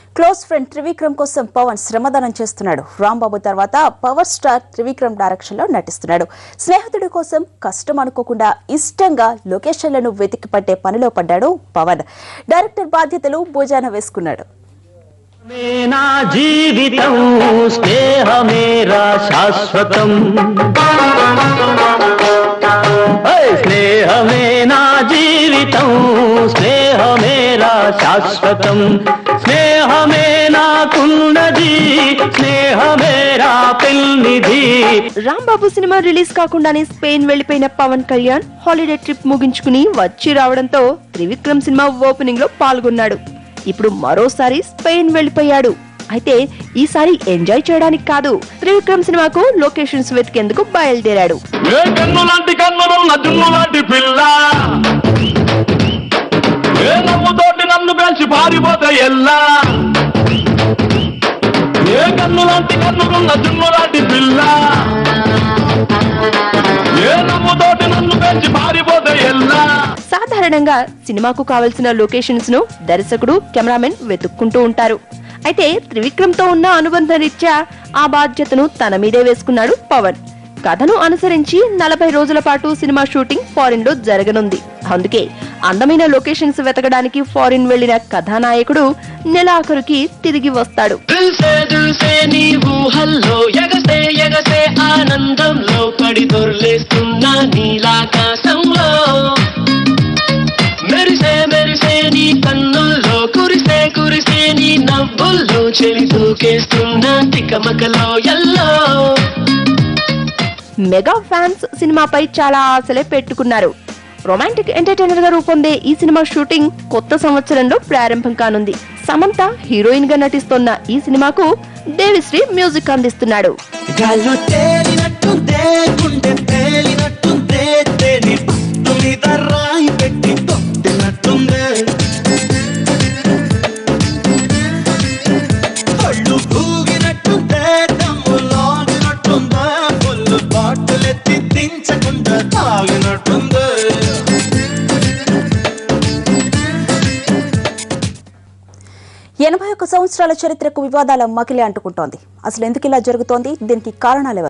Close friend Trivikram కోసం పవన్ శ్రమదానం చేస్తున్నాడు రాంబాబు తర్వాత పవర్ స్టార్ త్రివిక్రమ్ డైరెక్షన్ లో నటిస్తున్నాడు స్నేహితుడి కోసం కష్టం అనుకోకుండా ఇష్టంగా లొకేషన్లను వెతికి పట్టే పనిలో పడ్డాడు పవన్ డైరెక్టర్ బాధ్యతలు భుజాన వేసుకున్నాడు మే నా జీవితం స్నేహమేరా శాశ్వతం హే, స్నేహమే నా జీవితం స్నేహమేరా శాశ్వతం స్నేహమే నాకున్నది స్నేహమేరా పెల్నిధి రాంబాబు సినిమా రిలీజ్ కాకుండానే స్పెయిన్ వెళ్లిపోయిన పవన్ కళ్యాణ్ హాలిడే ట్రిప్ ముగించుకుని వచ్చి రావడంతో త్రివిక్రమ్ సినిమా ఓపెనింగ్ లో పాల్గొన్నాడు ఇప్పుడు మరోసారి స్పెయిన్ వెళ్లిపోయాడు అయితే ఈసారి ఎంజాయ్ చేయడానికి కాదు త్రివిక్రమ్ సినిమాకు లొకేషన్స్ వెతికేందుకు బయలుదేరాడు ఏ కన్ను లాంటి కన్నులున్న జున్ను లాంటి పిల్ల ఏ నవ్వుతోటి నన్ను కలిసి పారిపోతే ఎల్లా ఏ కన్ను లాంటి కన్నులున్న జున్ను లాంటి పిల్ల ఏ నవ్వుతోటి నన్ను కలిసి పారిపోతే ఎల్లా సాధారణంగా సినిమాకు కావలసిన లొకేషన్స్ ను దర్శకుడు కెమెరామెన్ వెతుక్కుంటూ ఉంటారు అయితే త్రివిక్రమ్ తో ఉన్న అనుబంధ రీత్యా ఆ బాధ్యతను తన మీదే వేసుకున్నాడు పవన్ కథను అనుసరించి నలభై రోజుల పాటు సినిమా షూటింగ్ ఫారిన్ లో జరగనుంది అందుకే అందమైన లొకేషన్స్ వెతకడానికి ఫారిన్ వెళ్లిన కథానాయకుడు నెలాఖరుకి తిరిగి వస్తాడు దిల్సే దిల్సే నీ ఊహల్లో ఎగసే ఎగసే ఆనందంలో పడి దొర్లేస్తున్నా నీలాకాశంలో మెరిసే మెరిసే నీ కన్నుల్లో కురిసే కురిసే నీ నవ్వుల్లో చెలి దూకేస్తున్నా తికమకలో ఎల్లో మెగా ఫ్యాన్స్ సినిమాపై చాలా ఆశలే పెట్టుకున్నారు రొమాంటిక్ ఎంటర్టైనర్ గా రూపొందే ఈ సినిమా షూటింగ్ కొత్త సంవత్సరంలో ప్రారంభం కానుంది సమంత హీరోయిన్ గా నటిస్తోన్న ఈ సినిమాకు దేవిశ్రీ మ్యూజిక్ అందిస్తున్నాడు గాల్లో తేలినట్టుందే గుండె తేలినట్టుందే తేలి పట్టు మీద రాయి పెట్టి తొట్టినట్టుందే కళ్ళు ఊగినట్టుందే దమ్ము లాగినట్టుందే పుల్లు బాటలెత్తి దించకుండా తాగినట్టుందే ఎనభై ఒక్క సంవత్సరాల చరిత్రకు వివాదాల మకిలి అంటుకుంటోంది అసలు ఎందుకు ఇలా జరుగుతోంది దీనికి కారణాలు ఎవరు?